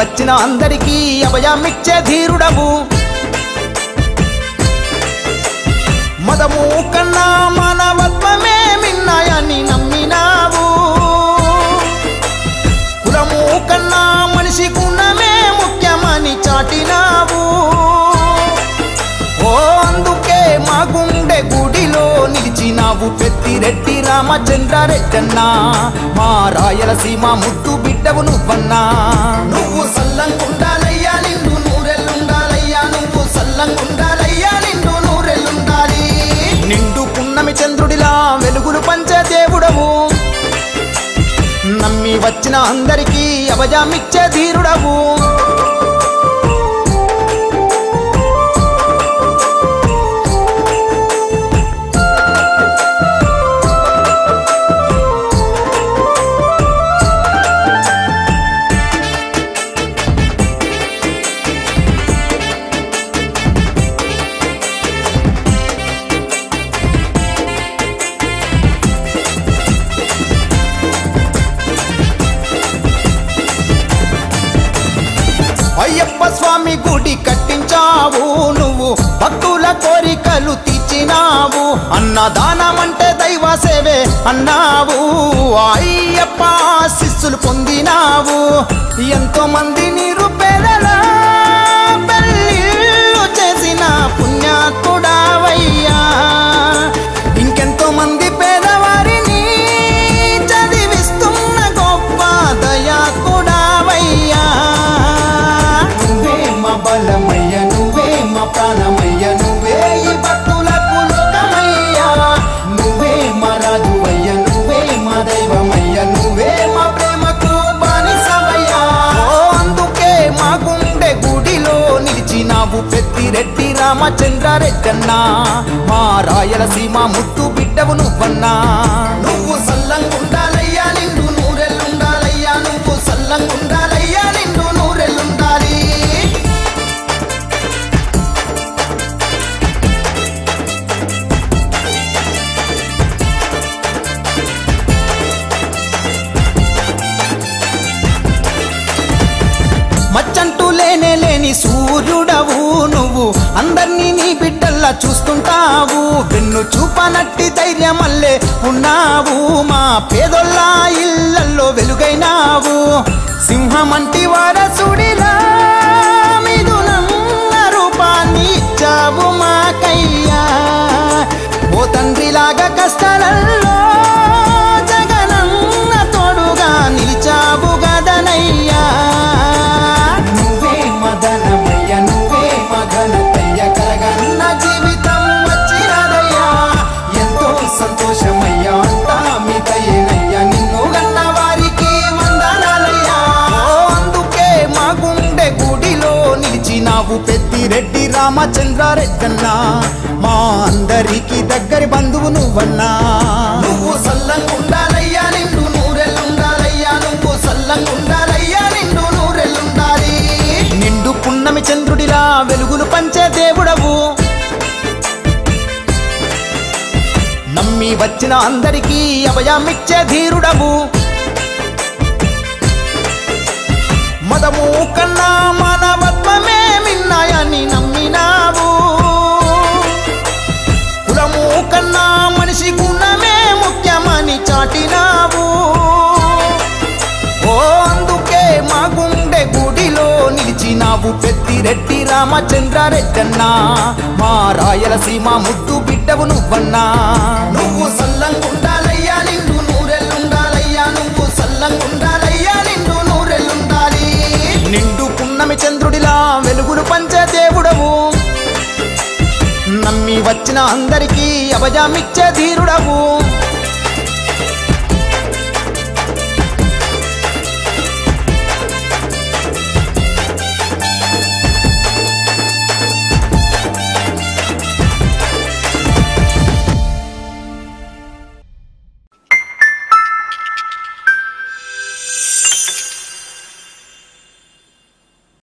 వచ్చిన అందరికీ అభయమిచ్చే ధీరుడవు మదము కన్నా మానవత్వమే మిన్నాయని నమ్మినావు కులము కన్నా మనిషి గుణమే ముఖ్యమని చాటినావు ఓ అందుకే మా గుండె గుడిలో నిలిచినావు పెద్దిరెడ్డి రామచంద్రారెడ్డన్నా మా రాయలసీమ ముద్దు బిడ్డవు నువ్వన్నా నువ్వు సల్లంగుండాలయ్యా నిండు నూరెల్లుండాలయ్యా నువ్వు సల్లంగుండాలయ్యా నిండు నూరెల్లుండాలి నిండు పున్నమి చంద్రుడిలా వెలుగులు పంచే దేవుడవు నమ్మి వచ్చిన అందరికీ అభజామిచ్చే ధీరుడవు అయ్యప్ప స్వామి గుడి కట్టించావు నువ్వు భక్తుల కోరికలు తీర్చినావు అన్నదానమంటే దైవ సేవే అన్నావు అయ్యప్ప శిస్సులు పొందినావు ఎంతో మంది నిరుపేదలా పెళ్ళిళ్ళు చేసిన పుణ్యాత్ముడావయ్యా ఇంకెంతో మంది పేదవారిని చదివిస్తున్న గొప్ప దయాత్ముడావయ్యా నువ్వే మా బలమయ్య నువ్వే మా ప్రాణమయ్య నువ్వే ఈ భక్తులకు లోకమయ్యా నువ్వే మా రాజువయ్య నువ్వే మా దైవమయ్య నువ్వే మా ప్రేమకు బానిసవయ్యా ఓ అందుకే మా గుండె గుడిలో నిలిచినావు పెద్దిరెడ్డి రామచంద్రారెడ్డన్నా మా రాయలసీమ ముద్దు బిడ్డవు నువ్వన్నా నువ్వు సల్లంగుండాలయ్యా నిండు నూరెల్లుండాలయ్యా నువ్వు సల్లంగుండాలయ్యా నిండు నూరెల్లుండాలి మచ్చంటూ లేనే లేని సూర్యుడవు నువ్వు అందర్నీ నీ బిడ్డల్లా చూస్తుంటావు వెన్ను చూపనట్టి ధైర్యమల్లే ఉన్నావు మా పేదొల్ల ఇళ్ళల్లో వెలుగైనావు సింహమంటి వారసుడిలా మిథునన్న రూపాన్ని ఇచ్చావు మాకయ్యా ఓ తండ్రిలాగా కష్టాలలో జగనన్న తోడుగా నిలిచావు గదనయ్యా నువ్వే మదనమయ్య నువ్వే మదనతయ్య కలగన్న జీవితం వచ్చినదయ్యా ఎంతో సంతోషమయ్యా అంతా మీ దయేనయ్యా నిన్ను గన్న వారికి వందనాలయ్యా ఓ అందుకే మా గుండె గుడిలో నిలిచినావు పెద్దిరెడ్డి రామచంద్రారెడ్డన్నా మా అందరికి దగ్గరి బంధువు నువ్వన్నా నువ్వు సల్లంగుండాలయ్యా నిండు నూరెల్లుండాలయ్యా నువ్వు సల్లంగుండాలయ్యా నిండు నూరెల్లుండాలి నిండు పున్నమి చంద్రుడిలా వెలుగులు పంచే దేవుడవు నమ్మి వచ్చిన అందరికీ అభయమిచ్చే ధీరుడవు మదము కన్నా మానవత్వమే మిన్నాయని నమ్మినావు కులము కన్నా మనిషి గుణమే ముఖ్యమని చాటినావు ఓ అందుకే మా గుండె గుడిలో నిలిచినావు పెద్దిరెడ్డి రామచంద్రారెడ్డన్నా మా రాయలసీమ ముద్దు బిడ్డవు నువ్వన్నా నువ్వు సల్లంగుండాలయ్యా నిండు నూరెల్లుండాలయ్యా నువ్వు సల్లంగుండాలయ్యా నిండు నూరెల్లుండాలి నిండు పున్నమి చంద్రుడిలా వెలుగులు పంచే దేవుడవు నమ్మి వచ్చిన అందరికీ అభజామిచ్చే ధీరుడవు